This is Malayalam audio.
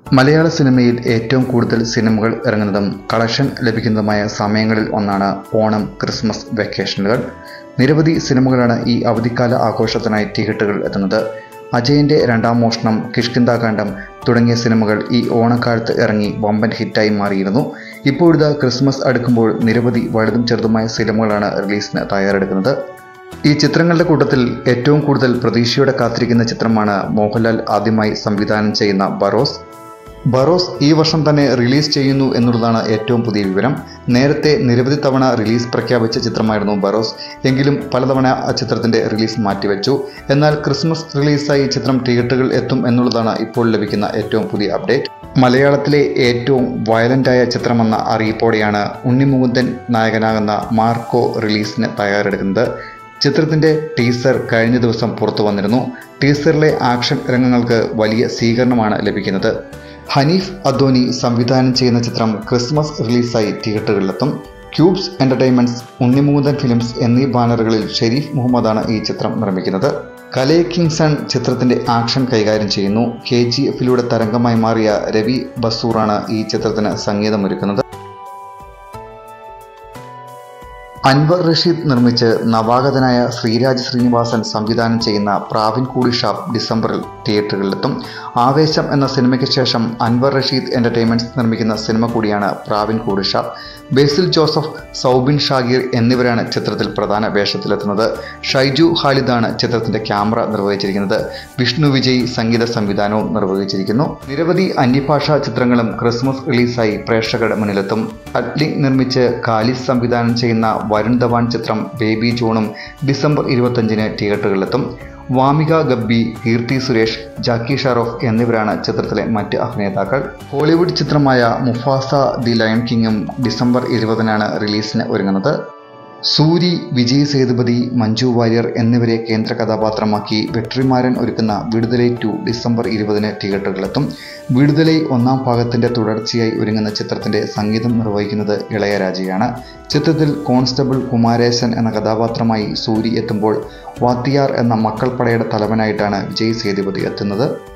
മലയാള സിനിമയിൽ ഏറ്റവും കൂടുതൽ സിനിമകൾ ഇറങ്ങുന്നതും കളക്ഷൻ ലഭിക്കുന്നതുമായ സമയങ്ങളിൽ ഒന്നാണ് ഓണം ക്രിസ്മസ് വെക്കേഷനുകൾ നിരവധി സിനിമകളാണ് ഈ അവധിക്കാല ആഘോഷത്തിനായി തിയേറ്ററുകളിൽ എത്തുന്നത് അജയന്റെ രണ്ടാം മോഷണം കിഷ്കിന്താകാന്ഡം തുടങ്ങിയ സിനിമകൾ ഈ ഓണക്കാലത്ത് ഇറങ്ങി വമ്പൻ ഹിറ്റായി മാറിയിരുന്നു ഇപ്പോഴിതാ ക്രിസ്മസ് അടുക്കുമ്പോൾ നിരവധി വലുതും ചെറുതുമായ സിനിമകളാണ് റിലീസിന് തയ്യാറെടുക്കുന്നത് ഈ ചിത്രങ്ങളുടെ കൂട്ടത്തിൽ ഏറ്റവും കൂടുതൽ പ്രതീക്ഷയോടെ കാത്തിരിക്കുന്ന ചിത്രമാണ് മോഹൻലാൽ ആദ്യമായി സംവിധാനം ചെയ്യുന്ന ബറോസ് ബറോസ് ഈ വർഷം തന്നെ റിലീസ് ചെയ്യുന്നു എന്നുള്ളതാണ് ഏറ്റവും പുതിയ വിവരം നേരത്തെ നിരവധി തവണ റിലീസ് പ്രഖ്യാപിച്ച ചിത്രമായിരുന്നു ബറോസ് എങ്കിലും പലതവണ ആ ചിത്രത്തിന്റെ റിലീസ് മാറ്റിവെച്ചു എന്നാൽ ക്രിസ്മസ് റിലീസായി ചിത്രം തിയേറ്ററുകളിൽ എത്തും എന്നുള്ളതാണ് ഇപ്പോൾ ലഭിക്കുന്ന ഏറ്റവും പുതിയ അപ്ഡേറ്റ് മലയാളത്തിലെ ഏറ്റവും വയലൻ്റായ ചിത്രമെന്ന അറിയിപ്പോടെയാണ് ഉണ്ണിമുകുന്ദൻ നായകനാകുന്ന മാർക്കോ റിലീസിന് തയ്യാറെടുക്കുന്നത് ചിത്രത്തിന്റെ ടീസർ കഴിഞ്ഞ ദിവസം പുറത്തു വന്നിരുന്നു ടീസറിലെ ആക്ഷൻ രംഗങ്ങൾക്ക് വലിയ സ്വീകരണമാണ് ലഭിക്കുന്നത് ഹനീഫ് അദ്വാനി സംവിധാനം ചെയ്യുന്ന ചിത്രം ക്രിസ്മസ് റിലീസായി തിയേറ്ററുകളിലെത്തും ക്യൂബ്സ് എന്റർടൈൻമെന്റ്സ് ഉണ്ണിമുകുന്ദൻ ഫിലിംസ് എന്നീ ബാനറുകളിൽ ഷെരീഫ് മുഹമ്മദാണ് ഈ ചിത്രം നിർമ്മിക്കുന്നത് കലേ കിങ്സൺ ചിത്രത്തിന്റെ ആക്ഷൻ കൈകാര്യം ചെയ്യുന്നു കെ ജി എഫിലൂടെ തരംഗമായി മാറിയ രവി ബസൂറാണ് ഈ ചിത്രത്തിന് സംഗീതമൊരുക്കുന്നത് അൻവർ റഷീദ് നിർമ്മിച്ച് നവാഗതനായ ശ്രീരാജ് ശ്രീനിവാസൻ സംവിധാനം ചെയ്യുന്ന പ്രാവിൻകൂടി ഷാപ്പ് ഡിസംബറിൽ തിയേറ്ററുകളിലെത്തും ആവേശം എന്ന സിനിമയ്ക്ക് ശേഷം അൻവർ റഷീദ് എന്റർടൈൻമെന്റ്സ് നിർമ്മിക്കുന്ന സിനിമ കൂടിയാണ് പ്രാവിൻകൂടി ഷാപ്പ് ബേസിൽ ജോസഫ് സൗബിൻ ഷാഗീർ എന്നിവരാണ് ചിത്രത്തിൽ പ്രധാന വേഷത്തിലെത്തുന്നത് ഷൈജു ഖാലിദാണ് ചിത്രത്തിന്റെ ക്യാമറ നിർവഹിച്ചിരിക്കുന്നത് വിഷ്ണു വിജയ് സംഗീത സംവിധാനവും നിർവഹിച്ചിരിക്കുന്നു നിരവധി അന്യഭാഷാ ചിത്രങ്ങളും ക്രിസ്മസ് റിലീസായി പ്രേക്ഷകരുടെ മുന്നിലെത്തും അറ്റ്ലി നിർമ്മിച്ച് ഖാലിസ് സംവിധാനം ചെയ്യുന്ന വരുൺ ധവാൻ ചിത്രം ബേബി ജോണും ഡിസംബർ ഇരുപത്തഞ്ചിന് തിയേറ്ററുകളിലെത്തും വാമിക ഗബ്ബി കീർത്തി സുരേഷ് ജാക്കി ഷാറോഫ് എന്നിവരാണ് ചിത്രത്തിലെ മറ്റ് അഭിനേതാക്കൾ ഹോളിവുഡ് ചിത്രമായ മുഫാസ ദി ലയൺ കിങ്ങും ഡിസംബർ ഇരുപതിനാണ് റിലീസിന് ഒരുങ്ങുന്നത് സൂരി വിജയ് സേതുപതി മഞ്ജു വാര്യർ എന്നിവരെ കേന്ദ്ര കഥാപാത്രമാക്കി വെട്രിമാരൻ ഒരുക്കുന്ന വിടുതലൈ ടു ഡിസംബർ ഇരുപതിന് തിയേറ്ററുകളിലെത്തും വിടുതലൈ ഒന്നാം ഭാഗത്തിന്റെ തുടർച്ചയായി ഒരുങ്ങുന്ന ചിത്രത്തിന്റെ സംഗീതം നിർവഹിക്കുന്നത് ഇളയരാജയാണ് ചിത്രത്തിൽ കോൺസ്റ്റബിൾ കുമാരേശൻ എന്ന കഥാപാത്രമായി സൂരി എത്തുമ്പോൾ വാത്തിയാർ എന്ന മക്കൾ പടയുടെ തലവനായിട്ടാണ് വിജയ് സേതുപതി എത്തുന്നത്